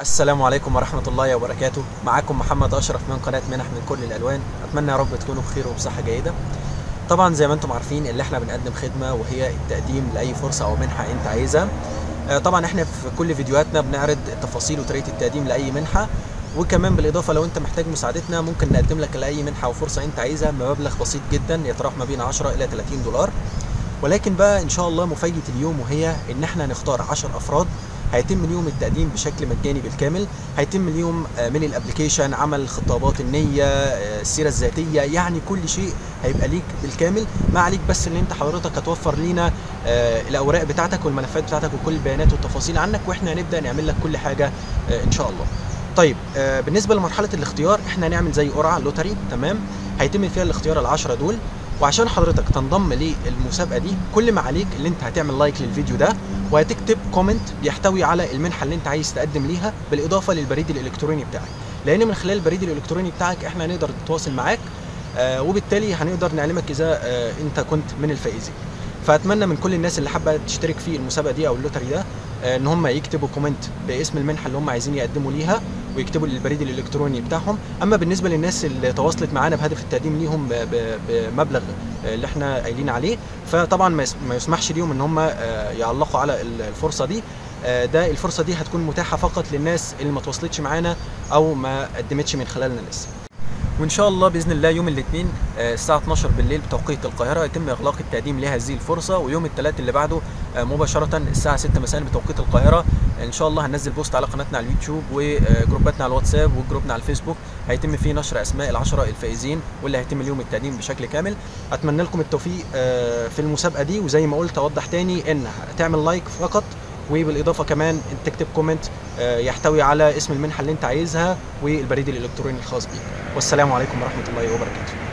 السلام عليكم ورحمة الله وبركاته معاكم محمد أشرف من قناة منح من كل الألوان أتمنى يا رب تكونوا بخير وبصحة جيدة طبعا زي ما انتم عارفين اللي احنا بنقدم خدمة وهي التقديم لأي فرصة أو منحة أنت عايزها آه، طبعا احنا في كل فيديوهاتنا بنعرض تفاصيل وطريقة التقديم لأي منحة وكمان بالإضافة لو أنت محتاج مساعدتنا ممكن نقدم لك لأي منحة أو فرصة أنت عايزها بمبلغ بسيط جدا يتراوح ما بين 10 إلى 30 دولار ولكن بقى ان شاء الله مفاجاه اليوم وهي ان احنا نختار 10 افراد هيتم اليوم التقديم بشكل مجاني بالكامل هيتم اليوم آه، من الابلكيشن عمل خطابات النيه آه، السيره الذاتيه يعني كل شيء هيبقى ليك بالكامل ما عليك بس ان انت حضرتك هتوفر لينا آه، الاوراق بتاعتك والملفات بتاعتك وكل البيانات والتفاصيل عنك واحنا هنبدا نعمل لك كل حاجه آه، ان شاء الله طيب آه، بالنسبه لمرحله الاختيار احنا هنعمل زي قرعه لوتري تمام هيتم فيها الاختيار العشرة دول وعشان حضرتك تنضم للمسابقه دي كل ما عليك اللي انت هتعمل لايك للفيديو ده وهتكتب كومنت بيحتوي على المنحه اللي انت عايز تقدم ليها بالاضافه للبريد الالكتروني بتاعك لان من خلال البريد الالكتروني بتاعك احنا هنقدر نتواصل معاك آه وبالتالي هنقدر نعلمك اذا آه انت كنت من الفائزين فاتمنى من كل الناس اللي حابه تشترك في المسابقه دي او اللوتري ده آه، ان هم يكتبوا كومنت باسم المنحه اللي هم عايزين يقدموا ليها ويكتبوا البريد الالكتروني بتاعهم اما بالنسبه للناس اللي تواصلت معانا بهدف التقديم ليهم ب- ب- بمبلغ آه، اللي احنا قايلين عليه فطبعا ما يس- ما يسمحش ليهم ان هم آه، يعلقوا على ال- الفرصه دي آه، ده الفرصه دي هتكون متاحه فقط للناس اللي ما تواصلتش معانا او ما قدمتش من خلالنا لسه وان شاء الله باذن الله يوم الاثنين آه، الساعه 12 بالليل بتوقيت القاهره يتم اغلاق التقديم لهذه الفرصه ويوم الثلاث اللي بعده آه، مباشره الساعه 6 مساء بتوقيت القاهره ان شاء الله هننزل بوست على قناتنا على اليوتيوب وجروباتنا على الواتساب وجروبنا على الفيسبوك هيتم فيه نشر اسماء العشره الفائزين واللي هيتم اليوم التقديم بشكل كامل اتمنى لكم التوفيق آه، في المسابقه دي وزي ما قلت اوضح تاني ان تعمل لايك فقط وبالاضافه كمان إن تكتب كومنت آه، يحتوي على اسم المنحه اللي انت عايزها والبريد الالكتروني الخاص بيك والسلام عليكم ورحمه الله وبركاته